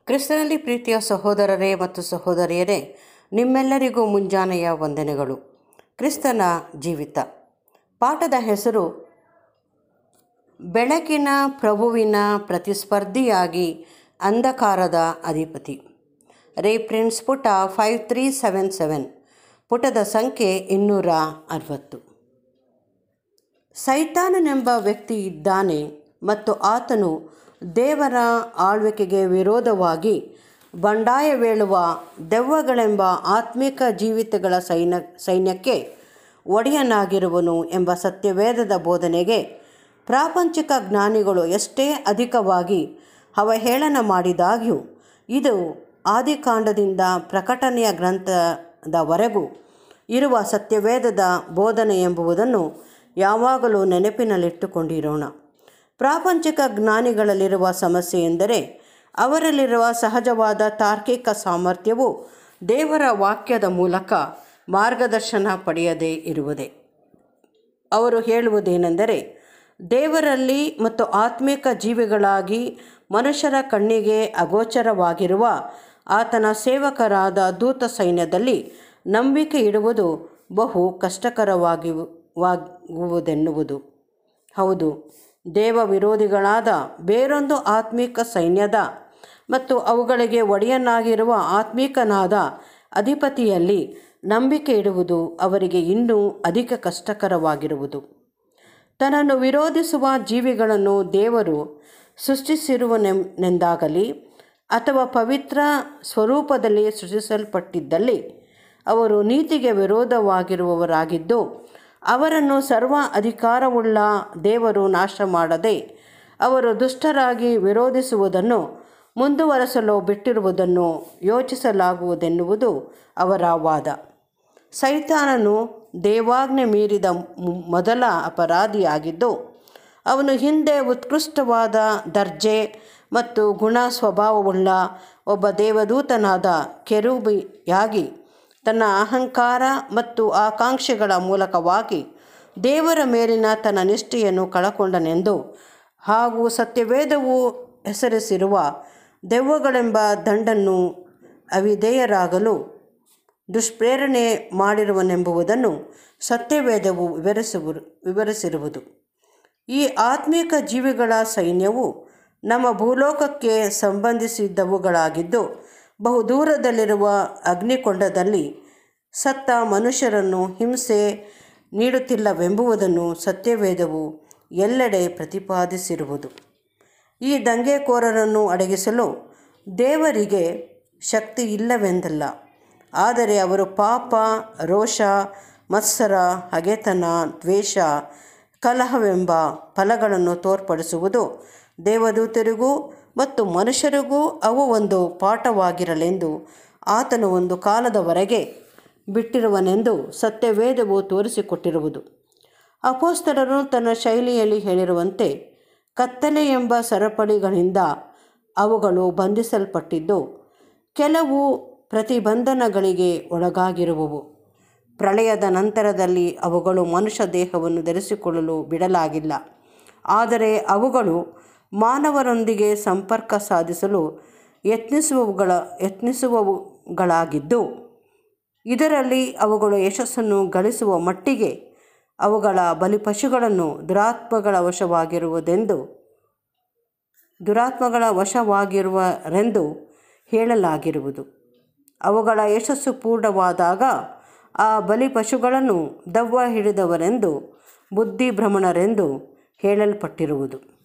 ಕ್ರಿಸ್ತನಲ್ಲಿ ಪ್ರೀತಿಯ ಸಹೋದರರೇ ಮತ್ತು ಸಹೋದರಿಯರೇ ನಿಮ್ಮೆಲ್ಲರಿಗೂ ಮುಂಜಾನೆಯ ವಂದನೆಗಳು ಕ್ರಿಸ್ತನ ಜೀವಿತ ಪಾಠದ ಹೆಸರು ಬೆಳಕಿನ ಪ್ರಭುವಿನ ಪ್ರತಿಸ್ಪರ್ಧಿಯಾಗಿ ಅಂಧಕಾರದ ಅಧಿಪತಿ ರೇಫ್ರೆನ್ಸ್ ಪುಟ ಫೈವ್ ತ್ರೀ ಸೆವೆನ್ ಸೆವೆನ್ ಪುಟದ ಸಂಖ್ಯೆ ಇನ್ನೂರ ಅರವತ್ತು ಸೈತಾನನೆಂಬ ವ್ಯಕ್ತಿ ಇದ್ದಾನೆ ಮತ್ತು ಆತನು ದೇವರ ಆಳ್ವಿಕೆಗೆ ವಿರೋಧವಾಗಿ ಬಂಡಾಯವೇಳುವ ದೆವ್ವಗಳೆಂಬ ಆತ್ಮಿಕ ಜೀವಿತಗಳ ಸೈನ್ಯ ಸೈನ್ಯಕ್ಕೆ ಒಡೆಯನಾಗಿರುವನು ಎಂಬ ಸತ್ಯವೇದದ ಬೋಧನೆಗೆ ಪ್ರಾಪಂಚಿಕ ಜ್ಞಾನಿಗಳು ಎಷ್ಟೇ ಅಧಿಕವಾಗಿ ಅವಹೇಳನ ಮಾಡಿದಾಗ್ಯೂ ಇದು ಆದಿಕಾಂಡದಿಂದ ಪ್ರಕಟಣೆಯ ಗ್ರಂಥದವರೆಗೂ ಇರುವ ಸತ್ಯವೇದದ ಬೋಧನೆ ಎಂಬುದನ್ನು ಯಾವಾಗಲೂ ನೆನಪಿನಲ್ಲಿಟ್ಟುಕೊಂಡಿರೋಣ ಪ್ರಾಪಂಚಿಕ ಜ್ಞಾನಿಗಳಲ್ಲಿರುವ ಸಮಸ್ಯೆ ಎಂದರೆ ಅವರಲ್ಲಿರುವ ಸಹಜವಾದ ತಾರ್ಕಿಕ ಸಾಮರ್ಥ್ಯವು ದೇವರ ವಾಕ್ಯದ ಮೂಲಕ ಮಾರ್ಗದರ್ಶನ ಪಡೆಯದೇ ಇರುವುದೇ ಅವರು ಹೇಳುವುದೇನೆಂದರೆ ದೇವರಲ್ಲಿ ಮತ್ತು ಆತ್ಮಿಕ ಜೀವಿಗಳಾಗಿ ಮನುಷ್ಯರ ಕಣ್ಣಿಗೆ ಅಗೋಚರವಾಗಿರುವ ಆತನ ಸೇವಕರಾದ ದೂತ ಸೈನ್ಯದಲ್ಲಿ ನಂಬಿಕೆ ಇಡುವುದು ಬಹು ಕಷ್ಟಕರವಾಗಿ ವಾಗುವುದೆನ್ನುವುದು ಹೌದು ದೇವ ವಿರೋಧಿಗಳಾದ ಬೇರೊಂದು ಆತ್ಮಿಕ ಸೈನ್ಯದ ಮತ್ತು ಅವುಗಳಿಗೆ ಒಡೆಯನಾಗಿರುವ ಆತ್ಮಿಕನಾದ ಅಧಿಪತಿಯಲ್ಲಿ ನಂಬಿಕೆ ಇಡುವುದು ಅವರಿಗೆ ಇನ್ನೂ ಅಧಿಕ ಕಷ್ಟಕರವಾಗಿರುವುದು ತನ್ನನ್ನು ವಿರೋಧಿಸುವ ಜೀವಿಗಳನ್ನು ದೇವರು ಸೃಷ್ಟಿಸಿರುವನೆಂದಾಗಲಿ ಅಥವಾ ಪವಿತ್ರ ಸ್ವರೂಪದಲ್ಲಿ ಸೃಷ್ಟಿಸಲ್ಪಟ್ಟಿದ್ದಲ್ಲಿ ಅವರು ನೀತಿಗೆ ವಿರೋಧವಾಗಿರುವವರಾಗಿದ್ದು ಅವರನ್ನು ಸರ್ವ ಅಧಿಕಾರವುಳ್ಳ ದೇವರು ನಾಶ ಮಾಡದೆ ಅವರು ದುಷ್ಟರಾಗಿ ವಿರೋಧಿಸುವುದನ್ನು ಮುಂದುವರೆಸಲು ಬಿಟ್ಟಿರುವುದನ್ನು ಯೋಚಿಸಲಾಗುವುದೆನ್ನುವುದು ಅವರ ವಾದ ಸೈತಾನನು ದೇವಾಜ್ಞೆ ಮೀರಿದ ಮೊದಲ ಅಪರಾಧಿಯಾಗಿದ್ದು ಅವನು ಹಿಂದೆ ಉತ್ಕೃಷ್ಟವಾದ ದರ್ಜೆ ಮತ್ತು ಗುಣ ಸ್ವಭಾವವುಳ್ಳ ಒಬ್ಬ ದೇವದೂತನಾದ ಕೆರೂಬಿಯಾಗಿ ತನ್ನ ಅಹಂಕಾರ ಮತ್ತು ಆಕಾಂಕ್ಷೆಗಳ ಮೂಲಕವಾಗಿ ದೇವರ ಮೇಲಿನ ತನ್ನ ನಿಷ್ಠೆಯನ್ನು ಕಳಕೊಂಡನೆಂದು ಹಾಗೂ ಸತ್ಯವೇದವು ಹೆಸರಿಸಿರುವ ದೆವ್ವಗಳೆಂಬ ದಂಡನ್ನು ಅವಿಧೇಯರಾಗಲು ದುಷ್ಪ್ರೇರಣೆ ಮಾಡಿರುವನೆಂಬುದನ್ನು ಸತ್ಯವೇದವು ವಿವರಿಸುವ ವಿವರಿಸಿರುವುದು ಈ ಆತ್ಮಿಕ ಜೀವಿಗಳ ಸೈನ್ಯವು ನಮ್ಮ ಭೂಲೋಕಕ್ಕೆ ಸಂಬಂಧಿಸಿದವುಗಳಾಗಿದ್ದು ಬಹುದೂರದಲ್ಲಿರುವ ಅಗ್ನಿಕೊಂಡದಲ್ಲಿ ಸತ್ತ ಮನುಷ್ಯರನ್ನು ಹಿಂಸೆ ನೀಡುತ್ತಿಲ್ಲವೆಂಬುದನ್ನು ಸತ್ಯವೇದವು ಎಲ್ಲೆಡೆ ಪ್ರತಿಪಾದಿಸಿರುವುದು ಈ ದಂಗೆಕೋರರನ್ನು ಅಡಗಿಸಲು ದೇವರಿಗೆ ಶಕ್ತಿ ಇಲ್ಲವೆಂದಲ್ಲ ಆದರೆ ಅವರು ಪಾಪ ರೋಷ ಮತ್ಸರ ಹಗೆತನ ದ್ವೇಷ ಕಲಹವೆಂಬ ಫಲಗಳನ್ನು ತೋರ್ಪಡಿಸುವುದು ದೇವದೂತರಿಗೂ ಮತ್ತು ಮನುಷ್ಯರಿಗೂ ಅವು ಒಂದು ಪಾಠವಾಗಿರಲೆಂದು ಆತನು ಒಂದು ಕಾಲದವರೆಗೆ ಬಿಟ್ಟಿರುವನೆಂದು ಸತ್ಯವೇದವು ತೋರಿಸಿಕೊಟ್ಟಿರುವುದು ಅಪೋಸ್ತರರು ತನ್ನ ಶೈಲಿಯಲ್ಲಿ ಹೇಳಿರುವಂತೆ ಕತ್ತಲೆ ಎಂಬ ಸರಪಳಿಗಳಿಂದ ಅವುಗಳು ಬಂಧಿಸಲ್ಪಟ್ಟಿದ್ದು ಕೆಲವು ಪ್ರತಿಬಂಧನಗಳಿಗೆ ಒಳಗಾಗಿರುವವು ಪ್ರಳಯದ ನಂತರದಲ್ಲಿ ಅವುಗಳು ಮನುಷ್ಯ ದೇಹವನ್ನು ಧರಿಸಿಕೊಳ್ಳಲು ಬಿಡಲಾಗಿಲ್ಲ ಆದರೆ ಅವುಗಳು ಮಾನವರೊಂದಿಗೆ ಸಂಪರ್ಕ ಸಾಧಿಸಲು ಯತ್ನಿಸುವವುಗಳ ಯತ್ನಿಸುವವುಗಳಾಗಿದ್ದು ಇದರಲ್ಲಿ ಅವುಗಳು ಯಶಸ್ಸನ್ನು ಗಳಿಸುವ ಮಟ್ಟಿಗೆ ಅವುಗಳ ಬಲಿಪಶುಗಳನ್ನು ದುರಾತ್ಮಗಳ ವಶವಾಗಿರುವುದೆಂದು ದುರಾತ್ಮಗಳ ವಶವಾಗಿರುವರೆಂದು ಹೇಳಲಾಗಿರುವುದು ಅವುಗಳ ಯಶಸ್ಸು ಪೂರ್ಣವಾದಾಗ ಆ ಬಲಿಪಶುಗಳನ್ನು ದವ್ವ ಹಿಡಿದವರೆಂದು ಬುದ್ಧಿಭ್ರಮಣರೆಂದು ಹೇಳಲ್ಪಟ್ಟಿರುವುದು